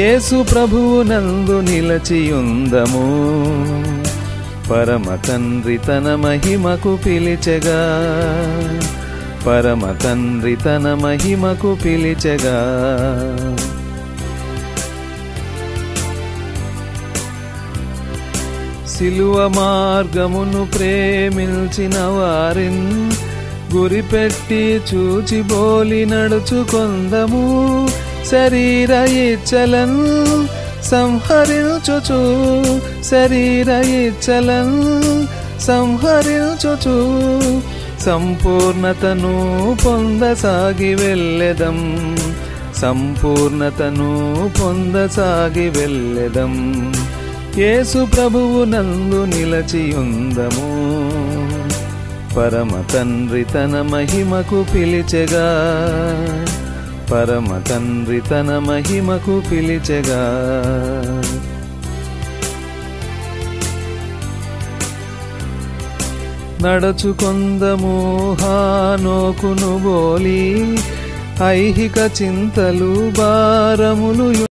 యేసు ప్రభువు నందు నిలచియుందము పరమ తండ్రి తన మహిమకు పిలిచెగా పరమ తండ్రి తన మహిమకు పిలిచెగా సిలువ మార్గమును ప్రేమించిన వారిన్ గురిపెట్టి చూచి బోలి నడుచుకొందము శరీర ఇచ్చలన్ సంహరించుచు శరీర ఇచ్చలన్ సంహరించుచు సంపూర్ణతను పొందసాగి వెళ్ళెదం సంపూర్ణతను పొందసాగి వెళ్ళెదం యేసు ప్రభువు నందు నిలచియుందము పరమ తండ్రి తన మహిమకు పిలిచెగా పరమ తండ్రి తన మహిమకు పిలిచెగా నడచుకొందము హానోకును బోలి ఐహిక చింతలు భారములు